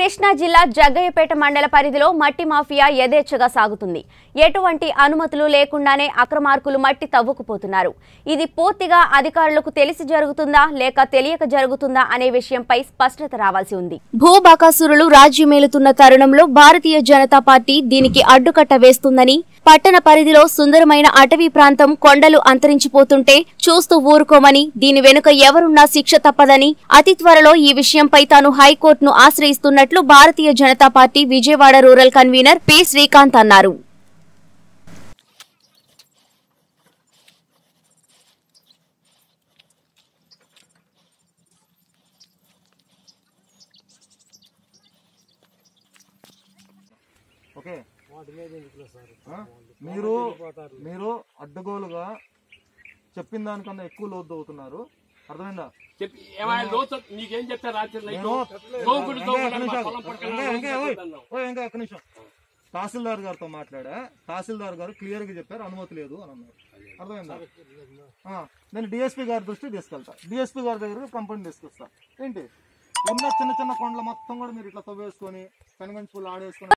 కృష్ణా జిల్లా జగ్గయ్యపేట మండల పరిధిలో మట్టి మాఫియా యథేచ్ఛగా సాగుతుంది ఎటువంటి అనుమతులు లేకుండానే అక్రమార్కులు మట్టి తవ్వుకుపోతున్నారు ఇది పూర్తిగా అధికారులకు తెలిసి జరుగుతుందా లేక తెలియక జరుగుతుందా అనే విషయంపై స్పష్టత రావాల్సి ఉంది భూబాకాసురులు రాజ్యమేలుతున్న తరుణంలో భారతీయ జనతా పార్టీ దీనికి అడ్డుకట్ట వేస్తుందని పట్టణ పరిధిలో సుందరమైన అటవీ ప్రాంతం కొండలు అంతరించిపోతుంటే చూస్తూ ఊరుకోమని దీని వెనుక ఎవరున్నా శిక్ష తప్పదని అతి త్వరలో ఈ విషయంపై తాను హైకోర్టును ఆశ్రయిస్తున్నట్లు Bharatiya Janata Party Vijayawada rural convener P Srikanth అన్నారు ఓకే ఆ? మీరు మీరు అడ్డగోలుగా చెప్పిన దానికన్నా ఎక్కువ లోతు అవుతున్నారు అర్థమైందా చెప్పి ఏమైనా లోతు నీకేం చెప్తా రాత్రి నైట్ నేను తోగుడు ఇంకా తోగుడు ఒక్క అని మా నిమిషం పొలం పట్టుకెళ్ళి ఇంకా- ఇంకా ఓయ్, అన్నావు. ఓయ్, ఇంకా ఒక్క నిమిషం తహసీల్దార్ గారితో మాట్లాడా తహసీల్దార్ గారు క్లియర్ గా చెప్పారు అనుమతి లేదు అని అన్నారు అర్థమైందా ఆ, నేను డిఎస్పీ గారి దృష్టి తీసుకెళ్తా డిఎస్పీ గారి దగ్గర కంప్లైంట్ తీసుకొస్తా ఏంటి ఉన్న చిన్న చిన్న కొండలు మొత్తం కూడా మీరు ఇట్లా తవ్వేసుకొని పెనగంచి పూలు ఆడేసుకొని